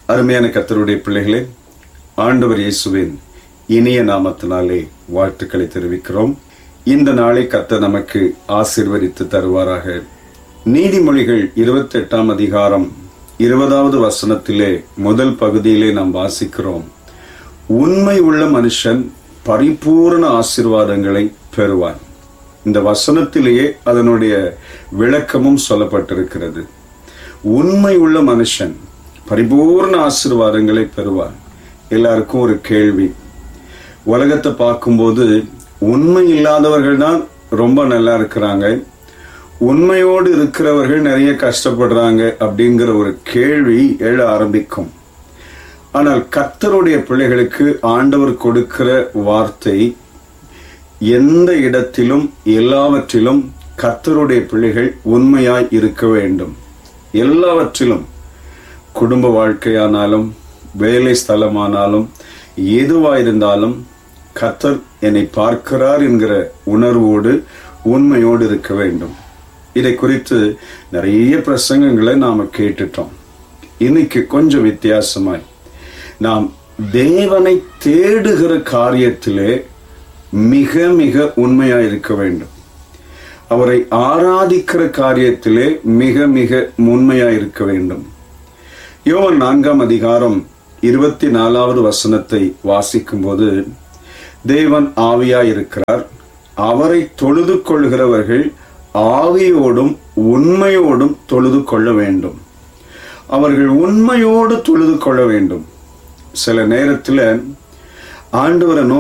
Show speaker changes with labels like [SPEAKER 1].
[SPEAKER 1] அருமையான கத்தருடைய பிள்ளைகளே ஆண்டவர் இயேசுவின் இனிய நாமத்தினாலே வாழ்த்துக்களை தெரிவிக்கிறோம் இந்த நாளை கத்த நமக்கு ஆசிர்வதித்து தருவாராக நீதிமொழிகள் இருபத்தி எட்டாம் அதிகாரம் இருபதாவது வசனத்திலே முதல் பகுதியிலே நாம் வாசிக்கிறோம் உண்மை உள்ள மனுஷன் பரிபூரண ஆசீர்வாதங்களை பெறுவான் இந்த வசனத்திலேயே அதனுடைய விளக்கமும் சொல்லப்பட்டிருக்கிறது உண்மை உள்ள மனுஷன் பரிபூர்ண ஆசீர்வாதங்களை பெறுவான் எல்லாருக்கும் ஒரு கேள்வி உலகத்தை பார்க்கும்போது உண்மை இல்லாதவர்கள் தான் ரொம்ப நல்லா இருக்கிறாங்க உண்மையோடு இருக்கிறவர்கள் நிறைய கஷ்டப்படுறாங்க அப்படிங்கிற ஒரு கேள்வி எழ ஆரம்பிக்கும் ஆனால் கர்த்தருடைய பிள்ளைகளுக்கு ஆண்டவர் கொடுக்கிற வார்த்தை எந்த இடத்திலும் எல்லாவற்றிலும் கர்த்தருடைய பிள்ளைகள் உண்மையாய் இருக்க வேண்டும் எல்லாவற்றிலும் குடும்ப வாழ்க்கையானாலும் வேலை ஸ்தலமானாலும் எதுவாயிருந்தாலும் கர்த்தர் என்னை பார்க்கிறார் என்கிற உணர்வோடு உண்மையோடு இருக்க வேண்டும் இதை குறித்து நிறைய பிரசங்கங்களை நாம கேட்டுட்டோம் இன்னைக்கு கொஞ்சம் வித்தியாசமாய் நாம் தேவனை தேடுகிற காரியத்திலே மிக மிக உண்மையாய் இருக்க வேண்டும் அவரை ஆராதிக்கிற காரியத்திலே மிக மிக உண்மையாய் இருக்க வேண்டும் யோவன் நான்காம் அதிகாரம் இருபத்தி நாலாவது வசனத்தை வாசிக்கும் போது தேவன் ஆவியாய் இருக்கிறார் அவரை தொழுது கொள்கிறவர்கள் ஆவியோடும் உண்மையோடும் தொழுது கொள்ள வேண்டும் அவர்கள் உண்மையோடு தொழுது கொள்ள வேண்டும் சில நேரத்தில் ஆண்டவரை